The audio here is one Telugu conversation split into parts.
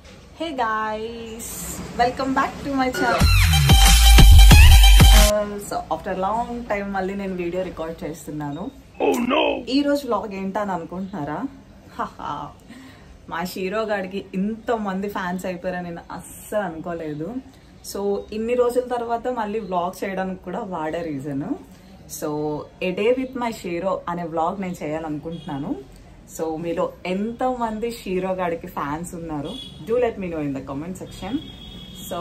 Hey guys welcome back to my channel so after long time మళ్ళీ నేను వీడియో రికార్డ్ చేస్తున్నాను ఈ రోజు వ్లాగ్ ఏంటని అనుకుంటున్నారా హహా. మా షీరో గాడికి ఇంత మంది ఫ్యాన్స్ అయిపోయారని నేను అస్సలు అనుకోలేదు సో ఇన్ని రోజుల తర్వాత మళ్ళీ వ్లాగ్ చేయడానికి కూడా వాడే reason so a day with my Shiro అనే వ్లాగ్ నేను చేయాలనుకుంటున్నాను సో మీలో ఎంత మంది షీరో గాడికి ఫ్యాన్స్ ఉన్నారు do let me know in the comment section so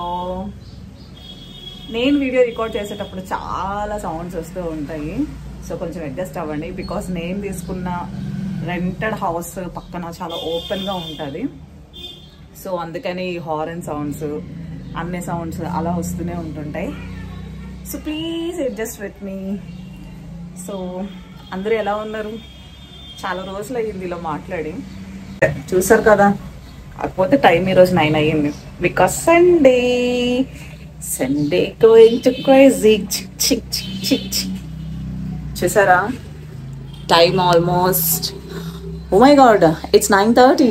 నేను వీడియో రికార్డ్ చేసేటప్పుడు చాలా సౌండ్స్ వస్తూ ఉంటాయి సో కొంచెం అడ్జస్ట్ అవ్వండి బికాస్ నేను తీసుకున్న రెంటెడ్ హౌస్ పక్కన చాలా ఓపెన్గా ఉంటుంది సో అందుకని హారన్ సౌండ్స్ అన్ని సౌండ్స్ అలా వస్తూనే ఉంటుంటాయి so please adjust with me so అందరూ ఎలా ఉన్నారు చాలా రోజులు అయ్యింది ఇలా మాట్లాడి చూసారు కదా కాకపోతే టైం ఈరోజు నైన్ అయ్యింది because Sunday Sunday going to crazy chick chick chick chick chick చూసారా time almost oh my god it's nine thirty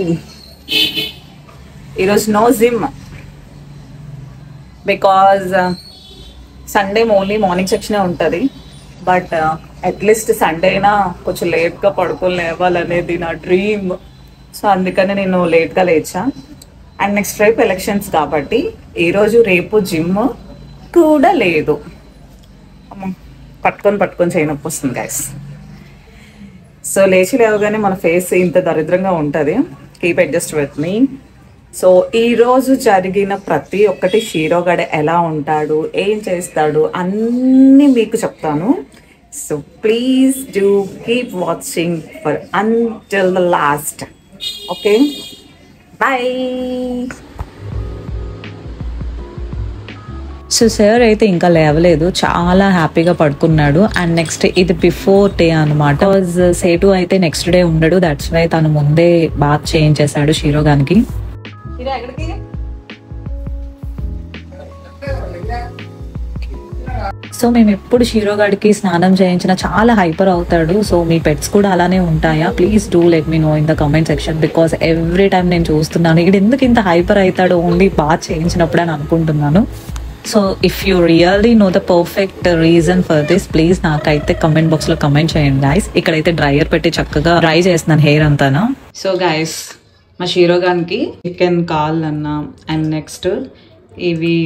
ఈరోజు no gym because Sunday only morning సెక్షనే ఉంటుంది బట్ అట్లీస్ట్ సండే అయినా కొంచెం లేట్గా పడుకొని లేవాలనేది నా డ్రీమ్ సో అందుకని నేను లేట్గా లేచా అండ్ నెక్స్ట్ రేపు ఎలక్షన్స్ కాబట్టి ఈరోజు రేపు జిమ్ కూడా లేదు అమ్మ, పట్టుకొని పట్టుకొని చేయనొప్పి వస్తుంది గైస్ సో లేచి లేవగానే మన ఫేస్ ఇంత దరిద్రంగా ఉంటుంది keep adjust with me so ఈ రోజు జరిగిన ప్రతి ఒక్కటి షీరోగడ ఎలా ఉంటాడు ఏం చేస్తాడు అన్నీ మీకు చెప్తాను so please do keep watching for until the last okay bye so sir అయితే ఇంకా లేవలేదు చాలా హ్యాపీగా పడుకున్నాడు అండ్ నెక్స్ట్ ఇది బిఫోర్ డే అనమాట సేటు అయితే నెక్స్ట్ డే ఉండడు దట్స్ వై తను ముందే బాత్ చేయించేశాడు షీరోగానికి ఎక్కడికి సో మేము ఎప్పుడు షీరోగాడికి స్నానం చేయించిన చాలా హైపర్ అవుతాడు సో మీ పెట్స్ కూడా అలానే ఉంటాయా please do let me know in the comment section because every time నేను చూస్తున్నాను ఇక్కడ ఎందుకు ఇంత హైపర్ అవుతాడు ఓన్లీ బాత్ చేయించినప్పుడు అని అనుకుంటున్నాను so if you really know the perfect reason for this please నాకైతే కమెంట్ బాక్స్ లో కమెంట్ చేయండి గాయస్ ఇక్కడైతే డ్రైయర్ పెట్టి చక్కగా డ్రై చేస్తున్నాను హెయిర్ అంతానా సో గైస్ మా షీరోగానికి చికెన్ కాల్ అన్న అండ్ నెక్స్ట్ ఇవి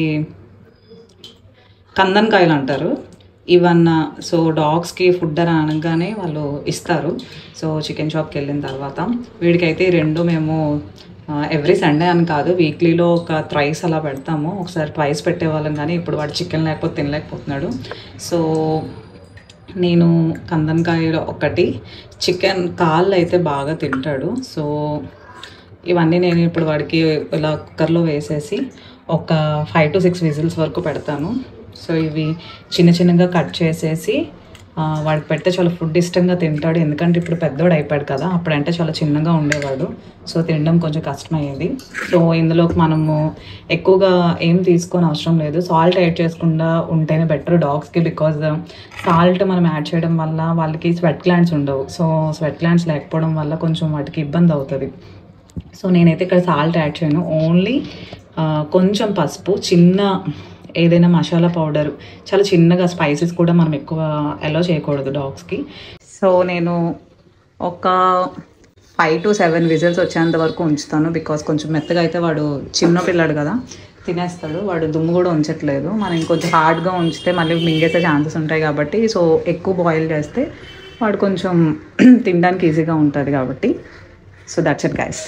కందనకాయలు అంటారు ఇవన్న సో డాగ్స్కి ఫుడ్ అని అనగానే వాళ్ళు ఇస్తారు సో చికెన్ షాప్కి వెళ్ళిన తర్వాత వీడికైతే ఈ రెండు మేము ఎవ్రీ సండే అని కాదు వీక్లీలో ఒక థ్రైస్ అలా పెడతాము ఒకసారి ట్వైస్ పెట్టేవాళ్ళం కానీ ఇప్పుడు వాడు చికెన్ లేకపోతే తినలేకపోతున్నాడు సో నేను కందనకాయలు ఒకటి చికెన్ కాళ్ళు అయితే బాగా తింటాడు సో ఇవన్నీ నేను ఇప్పుడు వాడికి ఇలా కుక్కర్లో వేసేసి ఒక ఫైవ్ టు సిక్స్ విజిల్స్ వరకు పెడతాను సో ఇవి చిన్న చిన్నగా కట్ చేసేసి ఆ, వాడికి పెడితే చాలా ఫుడ్ ఇష్టంగా తింటాడు ఎందుకంటే ఇప్పుడు పెద్దోడు అయిపోయాడు కదా అప్పుడంటే చాలా చిన్నగా ఉండేవాడు సో తినడం కొంచెం కష్టమయ్యేది సో ఇందులోకి మనము ఎక్కువగా ఏం తీసుకొని అవసరం లేదు సాల్ట్ యాడ్ చేసుకుండా ఉంటేనే బెటర్ డాగ్స్కి బికాజ్ సాల్ట్ మనం యాడ్ చేయడం వల్ల వాళ్ళకి స్వెట్ గ్లాండ్స్ ఉండవు సో స్వెట్ గ్లాండ్స్ లేకపోవడం వల్ల కొంచెం వాటికి ఇబ్బంది అవుతుంది సో నేనైతే ఇక్కడ సాల్ట్ యాడ్ చేయను ఓన్లీ కొంచెం పసుపు చిన్న ఏదైనా మసాలా పౌడర్ చాలా చిన్నగా స్పైసెస్ కూడా మనం ఎక్కువ అలో చేయకూడదు డాగ్స్కి సో నేను ఒక ఫైవ్ టు సెవెన్ విజిల్స్ వచ్చేంత వరకు ఉంచుతాను బికాస్ కొంచెం మెత్తగా అయితే వాడు చిన్న పిల్లాడు కదా తినేస్తాడు వాడు దుమ్ము కూడా ఉంచట్లేదు మనం ఇంకొంచెం హార్డ్గా ఉంచితే మళ్ళీ మింగేసే ఛాన్సెస్ ఉంటాయి కాబట్టి సో ఎక్కువ బాయిల్ చేస్తే వాడు కొంచెం తినడానికి ఈజీగా ఉంటుంది కాబట్టి సో దట్స్ ఇట్ గైస్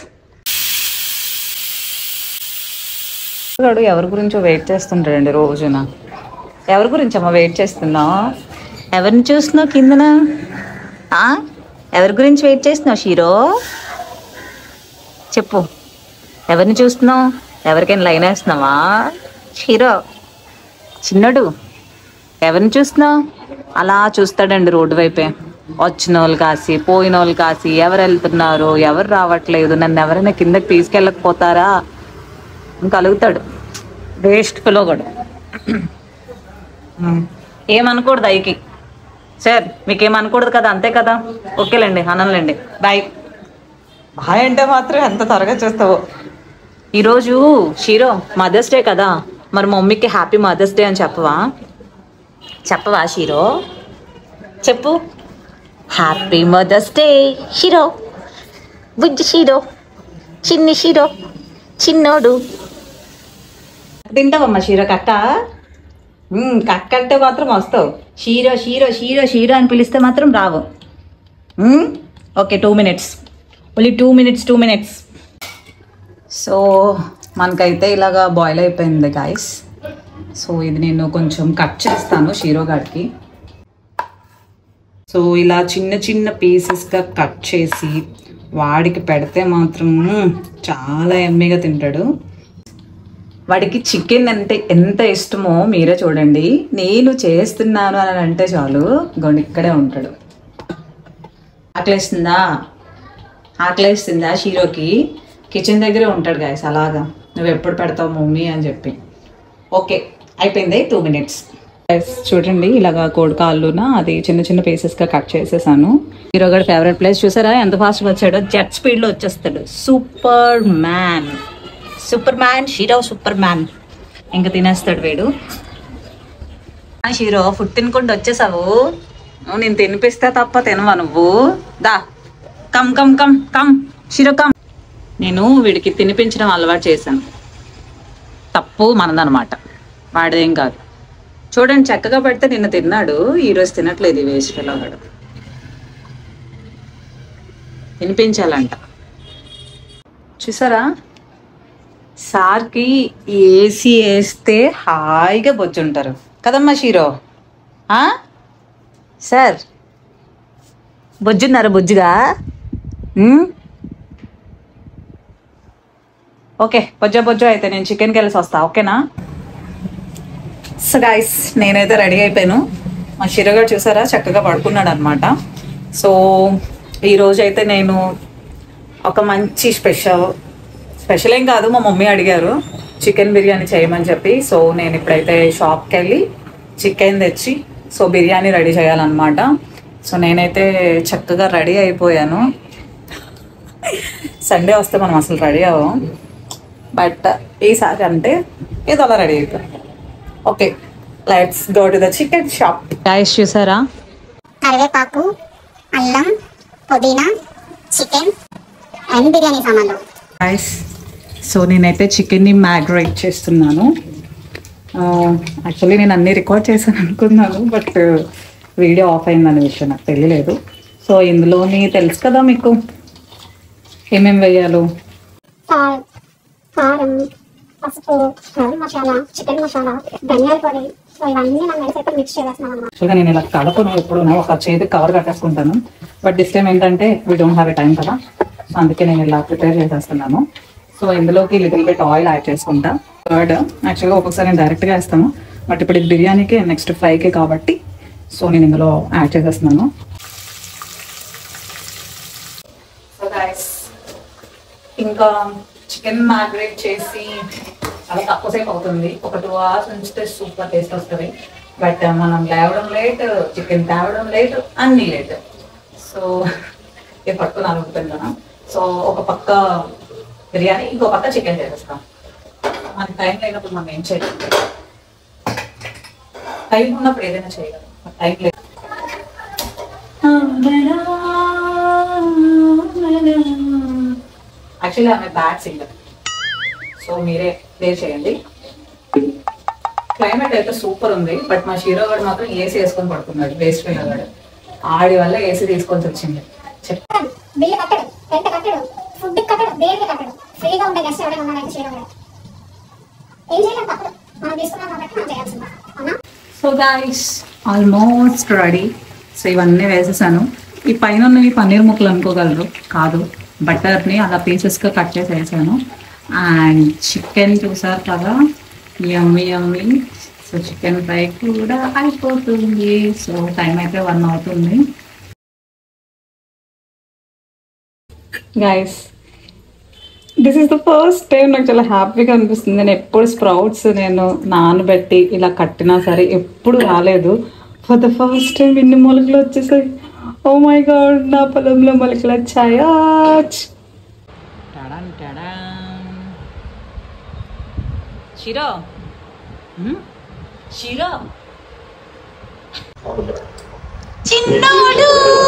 వాడు ఎవరి గురించో వెయిట్ చేస్తుంటాడండి రోజున ఎవరి గురించి అమ్మ వెయిట్ చేస్తున్నావు ఎవరిని చూస్తున్నావు కిందన ఆ? ఎవరి గురించి వెయిట్ చేస్తున్నావు షీరో చెప్పు ఎవరిని చూస్తున్నావు ఎవరికైనా లైన్ వేస్తున్నావా షీరో చిన్నడు ఎవరిని చూస్తున్నావు అలా చూస్తాడండి రోడ్డు వైపే వచ్చిన వాళ్ళు కాసి పోయిన వాళ్ళు కాసి ఎవరు వెళ్తున్నారు ఎవరు రావట్లేదు నన్ను ఎవరైనా కిందకి తీసుకెళ్ళకపోతారా ఇంకా అలుగుతాడు వేస్ట్ పిలవగడు ఏమనకూడదు ఐకి సార్ మీకేమనకూడదు కదా అంతే కదా ఓకేలేండి అనలేండి బాయ్ బాయ్ అంటే మాత్రం ఎంత త్వరగా చేస్తావు ఈరోజు షీరో మదర్స్ డే కదా మరి మమ్మీకి హ్యాపీ మదర్స్ డే అని చెప్పవా చెప్పవా షీరో చెప్పు హ్యాపీ మదర్స్ డే షీరో బుజ్జి షీరో చిన్ని షీరో చిన్నోడు తింటావమ్మా షీరో కక్క మ్మ్, కక్క అంటే మాత్రం వస్తావు షీరో షీరో షీరో షీరో అని పిలిస్తే మాత్రం రావు hmm? Okay two minutes only two minutes two minutes so మనకైతే ఇలాగా బాయిల్ అయిపోయింది గాయస్ సో ఇది నేను కొంచెం కట్ చేస్తాను షీరో గాడికి సో ఇలా చిన్న చిన్న పీసెస్గా కట్ చేసి వాడికి పెడితే మాత్రం మ్మ్, చాలా ఎమ్మీగా తింటాడు వాడికి చికెన్ అంటే ఎంత ఇష్టమో మీరే చూడండి నేను చేస్తున్నాను అని అంటే చాలు గొండు ఇక్కడే ఉంటాడు ఆకలేస్తుందా ఆకలేస్తుందా షీరోకి కిచెన్ దగ్గరే ఉంటాడు గాయస్ అలాగా నువ్వు ఎప్పుడు పెడతావు మమ్మీ అని చెప్పి ఓకే అయిపోయింది టూ మినిట్స్ చూడండి ఇలాగా కోడి కాళ్ళున అది చిన్న చిన్న పీసెస్గా కట్ చేసేసాను హీరో గారి ఫేవరెట్ ప్లేస్ చూసారా ఎంత ఫాస్ట్గా వచ్చాడో జెట్ స్పీడ్లో వచ్చేస్తాడు superman superman Shiro superman ఇంకా తినేస్తాడు వీడు ఆ షీరో ఫుడ్ తినకుండా వచ్చేసావు నువ్వు నేను తినిపిస్తే తప్ప తినవా నువ్వు దా come come come come Shiro come నేను వీడికి తినిపించడం అలవాటు చేశాను తప్పు మనదనమాట వాడిదేం కాదు చూడండి చక్కగా పెడితే నిన్న తిన్నాడు ఈరోజు తినట్లేదు ఈ వేస్ట్ వాడు తినిపించాలంట చూసారా సార్కి ఏసీ వేస్తే హాయిగా బొచ్చుంటారు కదమ్మా షీరో ఆ? సార్ బొజ్జున్నారా బొజ్జుగా ఉమ్? ఓకే బొజ్జ బొజ్జు అయితే నేను చికెన్కి వెళ్ళేసి వస్తా ఓకేనా సో గైస్ నేనైతే రెడీ అయిపోయాను మా షిరగాడు చూసారా చక్కగా పడుకున్నాడు అనమాట సో ఈరోజు అయితే నేను ఒక మంచి స్పెషల్ స్పెషల్ ఏం కాదు మా మమ్మీ అడిగారు చికెన్ బిర్యానీ చేయమని చెప్పి సో నేను ఇప్పుడైతే షాప్కి వెళ్ళి చికెన్ తెచ్చి సో బిర్యానీ రెడీ చేయాలన్నమాట సో నేనైతే చక్కగా రెడీ అయిపోయాను సండే వస్తే మనం అసలు రెడీ అవ్వం బట్ ఈసారి అంటే ఏదో అలా రెడీ అయిపోయాం okay let's go to the chicken shop guys చూసారా కరివేపాకు అల్లం పుదీనా చికెన్ అండ్ బిర్యానీ సామాన్లు గాయస్ సో నేనైతే చికెన్ని మ్యాగ్రేట్ చేస్తున్నాను యాక్చువల్లీ నేను అన్ని రికార్డ్ చేశాను అనుకున్నాను బట్ వీడియో ఆఫ్ అయిందనే విషయం నాకు తెలియలేదు సో ఇందులోని తెలుసు కదా మీకు ఏమేమి వేయాలో సాల్ట్ కారం పసుపు గరం మసాలా చికెన్ మసాలా ధనియాల పొడి సో ఇవన్నీ మనం వేసేపు మిక్స్ చేసేస్తున్నాం అన్నమాట యాక్చువల్గా నేను ఇలా కడపను ఎప్పుడు ఒక చేతి కవర్ కట్టేసుకుంటాను బట్ దిస్ టైం ఏంటంటే we don't have a time కదా సో అందుకే నేను ఇలా ప్రిపేర్ చేసేస్తున్నాను సో ఇందులోకి లిటిల్ బిట్ ఆయిల్ యాడ్ చేసుకుంటా థర్డ్ యాక్చువల్గా ఒక్కొక్కసారి నేను డైరెక్ట్గా వేస్తాను బట్ ఇప్పుడు ఇది బిర్యానీకి నెక్స్ట్ ఫ్రైకి కాబట్టి సో నేను ఇందులో యాడ్ చేసేస్తున్నాను సో గైస్ ఇంకా చికెన్ మ్యాగ్రేట్ చేసి చాలా తక్కువ సేపు అవుతుంది ఒక టూ అవర్స్ ఉంచితే సూపర్ టేస్ట్ వస్తుంది బట్ మనం లేవడం లేట్ చికెన్ తేవడం లేట్ అన్నీ లేట్ సో ఇది పట్టుకుని అనుకుంటున్నాను సో ఒక పక్క బిర్యానీ ఇంకో పక్క చికెన్ చేసేస్తాం మనకి టైం లేనప్పుడు మనం ఏం చేయలేం టైం ఉన్నప్పుడు ఏదైనా చేయగలం టైం లేదు యాక్చువల్లీ ఆమె బ్యాడ్ సింగర్ సో మీరే ప్లే చేయండి క్లైమేట్ అయితే సూపర్ ఉంది బట్ మా షీరో గారు మాత్రం ఏసీ వేసుకొని పడుకున్నాడు వేస్ట్ గారు ఆడి వల్ల ఏసీ తీసుకొని వచ్చింది చెప్ బిల్లు కట్టడు రెంట్ కట్టడు ఫుడ్ కట్టడు దేనికి కట్టడు ఫ్రీగా ఉండే గెస్ట్ ఎవరైనా ఉన్నారైతే చేయడం లేదు ఏం చేయలేం తప్పదు మనం తీసుకున్నాం కాబట్టి మనం చేయాల్సిందే అవునా so guys almost ready so ఇవన్నీ వేసేసాను ఈ పైన ఉన్నవి పన్నీర్ ముక్కలు అనుకోగలరు కాదు బటర్ని అలా పీసెస్గా కట్ చేసి వేసాను అండ్ చికెన్ చూసారు కదా yummy yummy so chicken fry కూడా అయిపోతుంది సో టైం అయితే వన్ అవుతుంది guys this is the first time నాకు చాలా హ్యాపీగా అనిపిస్తుంది నేను ఎప్పుడు స్ప్రౌట్స్ నేను నానబెట్టి ఇలా కట్టినా సరే ఎప్పుడు రాలేదు ఫర్ ద ఫస్ట్ టైం ఇన్ని మొలకలు వచ్చేసాయి ఓ మై గాడ్ నా పొలంలో మొలకలు వచ్చాయా షిరో ఉమ్, షిరో చిన్నోడు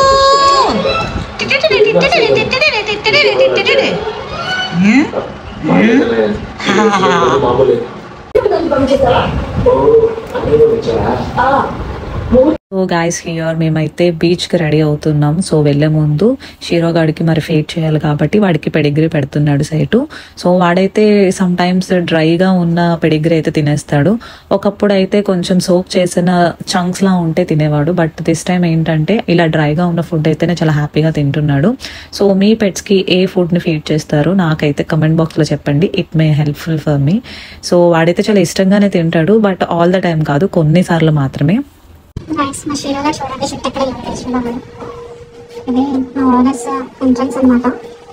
సో గాయస్ హియర్ మేమైతే బీచ్ కి రెడీ అవుతున్నాం సో వెళ్లే ముందు షీరోగాడికి మరి ఫీడ్ చేయాలి కాబట్టి వాడికి పెడిగ్రీ పెడుతున్నాడు సైటు సో వాడైతే సమ్ టైమ్స్ డ్రైగా ఉన్న పెడిగ్రీ అయితే తినేస్తాడు ఒకప్పుడు అయితే కొంచెం సోప్ చేసిన చంక్స్ లా ఉంటే తినేవాడు బట్ దిస్ టైం ఏంటంటే ఇలా డ్రైగా ఉన్న ఫుడ్ అయితేనే చాలా హ్యాపీగా తింటున్నాడు సో మీ పెట్స్ కి ఏ ఫుడ్ ని ఫీడ్ చేస్తారు నాకైతే కమెంట్ బాక్స్ లో చెప్పండి it may helpful for me so వాడైతే చాలా ఇష్టంగానే తింటాడు బట్ ఆల్ ద టైం కాదు కొన్నిసార్లు మాత్రమే గైస్ మా షీరోగా చూడండి షిట్ ఎక్కడ చూడండి ఇది మా ఓనర్స్ ఎంట్రన్స్ అనమాట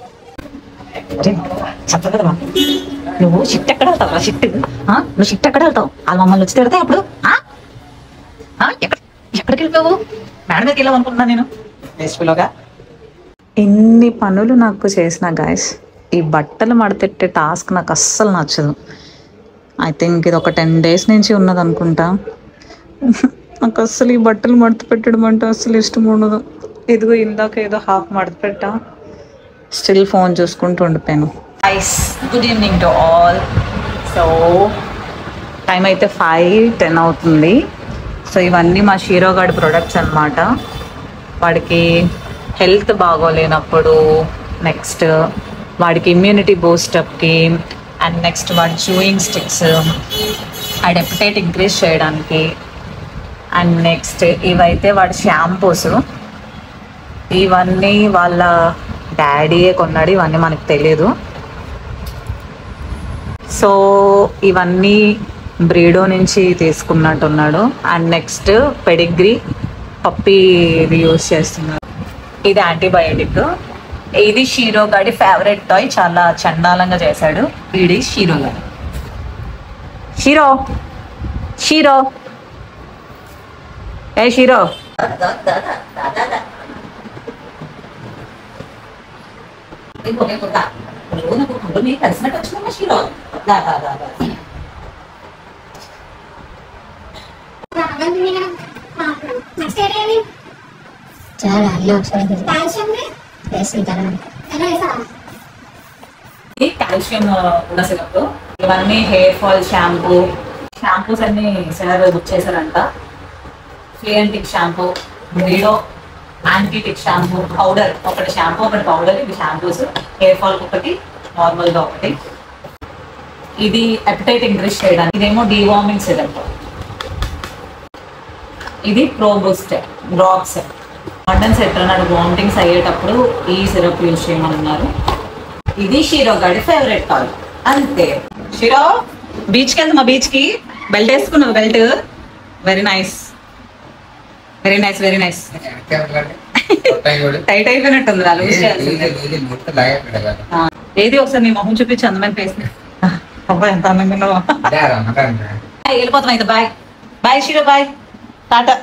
చెప్పగలవా నువ్వు షిట్ ఎక్కడ వెళ్తావు షిట్ నువ్వు షిట్ ఎక్కడ వెళ్తావు వాళ్ళ మమ్మల్ని వచ్చి తిడతా అప్పుడు ఆ? ఆ? ఎక్కడ ఎక్కడికి వెళ్ళిపోవు మేడం దగ్గరికి వెళ్ళావు అనుకుంటున్నా నేను వేస్ట్లోగా ఎన్ని పనులు నాకు చేసిన గాయస్ ఈ బట్టలు మడతెట్టే టాస్క్ నాకు అస్సలు నచ్చదు ఐ థింక్ ఇది ఒక టెన్ డేస్ నుంచి ఉన్నది అనుకుంటా నాకు అస్సలు ఈ బట్టలు మడత పెట్టడం అంటే అస్సలు ఇష్టం ఉండదు ఇదిగో ఇందాక ఏదో హాఫ్ మడత పెట్టా స్టిల్ ఫోన్ చూసుకుంటూ ఉండిపోయాను ఐస్ good evening to all so time అయితే ఫైవ్ టెన్ అవుతుంది సో ఇవన్నీ మా షీరోగాడి ప్రొడక్ట్స్ అన్నమాట వాడికి హెల్త్ బాగోలేనప్పుడు నెక్స్ట్ వాడికి ఇమ్యూనిటీ బూస్టప్కి అండ్ నెక్స్ట్ వాడి చూయింగ్ స్టిక్స్ వాడి ఎపిటైట్ ఇంక్రీజ్ చేయడానికి అండ్ నెక్స్ట్ ఇవైతే వాడి షాంపూస్ ఇవన్నీ వాళ్ళ డాడీయే కొన్నాడు ఇవన్నీ మనకు తెలియదు సో ఇవన్నీ బ్రీడో నుంచి తీసుకున్నట్టున్నాడు అండ్ నెక్స్ట్ పెడిగ్రీ పప్పి ఇది యూస్ చేస్తున్నాడు ఇది యాంటీబయోటిక్ ఇది షీరో గాడి ఫేవరెట్ టాయ్ చాలా చండాలంగా చేశాడు ఇది షీరో గాడి షీరో షీరో ఏ షీరో కలిసినట్టు వచ్చిందమ్మా షీరో దా దా దా దా నెక్స్ట్ ఏరియా చాలా అన్నీ ఒకసారి కాల్షియం వేసుకుంటారా ఎలా వేసావా ఇది కాల్షియం ఉన్న సిరప్ ఇవన్నీ హెయిర్ ఫాల్ షాంపూ షాంపూస్ అన్ని సార్ బుక్ చేశారంట ఫ్లియంటిక్ షాంపూ బ్రీడో యాంటీటిక్ షాంపూ పౌడర్ ఒకటి షాంపూ ఒకటి పౌడర్ ఇది షాంపూస్ హెయిర్ ఫాల్ ఒకటి నార్మల్ గా ఒకటి ఇది అపిటైట్ ఇంక్రీజ్ చేయడానికి ఇదేమో డివార్మింగ్ సిరప్ ఇది ప్రోబూస్ట్ డ్రాప్స్ మటన్ సెట్ అన్నాడు వామిటింగ్స్ అయ్యేటప్పుడు ఈ సిరప్ యూజ్ చేయమన్నారు ఇది షీరో గాడి ఫేవరెట్ కాల్ అంతే షీరో బీచ్కి వెళ్తామా బీచ్ కి బెల్ట్ వేసుకున్నావు belt very nice very nice very nice tight అయిపోయినట్టుంది రా లూజ్ చేయాల్సిందే ఆ, ఏది ఒకసారి నీ మొహం చూపించి అందమైన ఫేస్ అబ్బా ఎంత అందంగా ఉన్నావో. బాయ్, వెళ్ళిపోతాం అయితే బాయ్ బాయ్ షీరో బాయ్ టాటా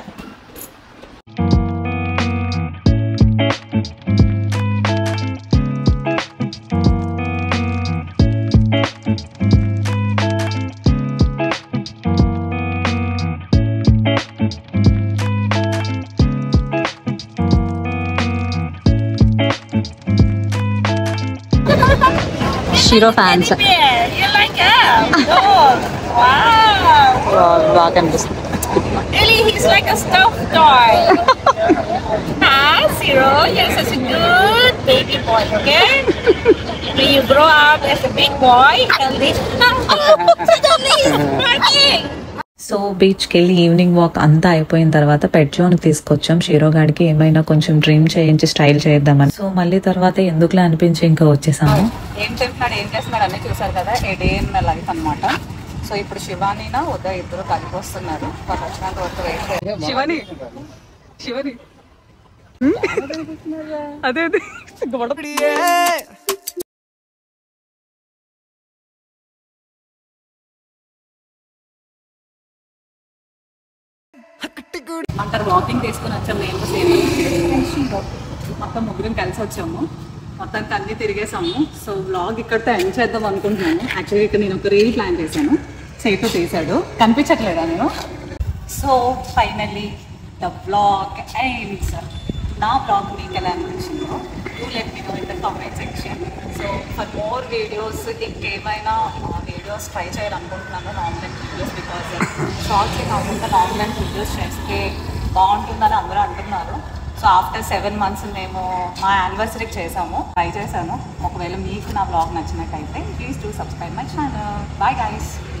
Shiro fans You like him? Oh, wow. బాగా కనిపిస్తుంది Really, he's like a stuffed toy. Hi, Zero. You're such a good baby boy, okay? When you grow up as a big boy, healthy. Suddenly he's barking. సో బీచ్కి వెళ్ళి ఈవినింగ్ వాక్ అంతా అయిపోయిన తర్వాత పెట్ జోన్కి తీసుకొచ్చాం షీరో గాడికి ఏమైనా కొంచెం డ్రీమ్ చేయించి స్టైల్ చేద్దామని సో మళ్ళీ తర్వాత ఎందుకులా అనిపించి ఇంకా వచ్చేసాము ఏం చేస్తున్నాడు ఏం చేస్తున్నాడు అన్నీ చూసారు కదా ఏ డే ఇన్ లైఫ్ అన్నమాట సో ఇప్పుడు శివానీనా వద్ద ఇద్దరు కలిపి వస్తున్నారు వాళ్ళు వచ్చినంత వరకు వెయిట్ చేయాలి శివాని శివాని అదే అదే సిగ్గుపడ అంటారు వాకింగ్ తీసుకుని వచ్చాము నేను సేమ్ మొత్తం ముగ్గురం కలిసి వచ్చాము మొత్తానికి అన్ని తిరిగేసాము సో వ్లాగ్ ఇక్కడితో ఎండ్ చేద్దాం అనుకుంటున్నాను యాక్చువల్లీ ఇక్కడ నేను ఒక రీల్ ప్లాన్ చేశాను చేతు తీశాడు కనిపించట్లేదా నేను సో ఫైనల్లీ ద బ్లాగ్ ఎండ్స్ నా బ్లాగ్ మీకు ఎలా అనిపించిందో do let me know in the comment section so for more videos ఇంకేమైనా వీడియోస్ ట్రై చేయాలనుకుంటున్నాను long length videos because shorts కాకుండా లాంగ్ లెంత్ వీడియోస్ చేస్తే బాగుంటుందని అందరూ అంటున్నారు సో ఆఫ్టర్ సెవెన్ మంత్స్ మేము మా యానివర్సరీకి చేసాము ట్రై చేశాను ఒకవేళ మీకు నా బ్లాగ్ నచ్చినట్టయితే please do subscribe my channel bye guys